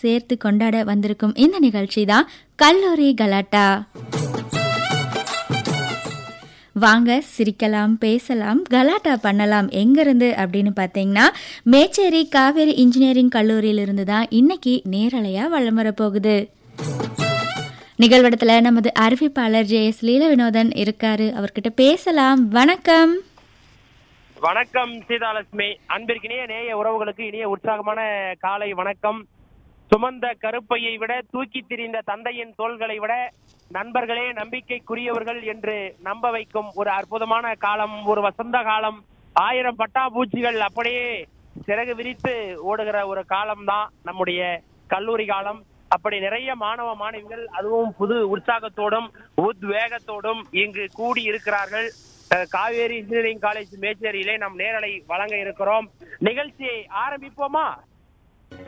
சேர்த்து கொண்டாட வந்திருக்கும் இந்த நிகழ்ச்சி தான் கல்லூரி கலாட்டா வாங்க சிரிக்கலாம் பேசலாம் கலாட்டா பண்ணலாம் எங்கிருந்து அப்படின்னு பார்த்தீங்கன்னா மேச்சேரி காவேரி இன்ஜினியரிங் கல்லூரியிலிருந்து தான் இன்னைக்கு நேரலையா வளம் வரப்போகுது நிகழ்வடத்தில் நமது அறிவிப்பாளர் ஜே எஸ் லீல வினோதன் இருக்காரு அவர்கிட்ட பேசலாம் வணக்கம் வணக்கம் சீதாலட்சுமி அன்பிற்கினிய நேய உறவுகளுக்கு இனிய உற்சாகமான காலை வணக்கம் சுமந்த கருப்பையை விட தூக்கி திரிந்த தந்தையின் தோள்களை விட நண்பர்களே நம்பிக்கைக்குரியவர்கள் என்று நம்ப வைக்கும் ஒரு அற்புதமான காலம் ஒரு வசந்த காலம் ஆயிரம் பட்டாம்பூச்சிகள் அப்படியே சிறகு விரித்து ஓடுகிற ஒரு காலம் தான் நம்முடைய கல்லூரி காலம் அப்படி நிறைய மாணவ மாணவிகள் அதுவும் புது உற்சாகத்தோடும் உத்வேகத்தோடும் இங்கு கூடி இருக்கிறார்கள் அஹ், காவேரி இன்ஜினியரிங் காலேஜ் மேச்சேரியிலே நாம் நேரலை வழங்க இருக்கிறோம் நிகழ்ச்சியை ஆரம்பிப்போமா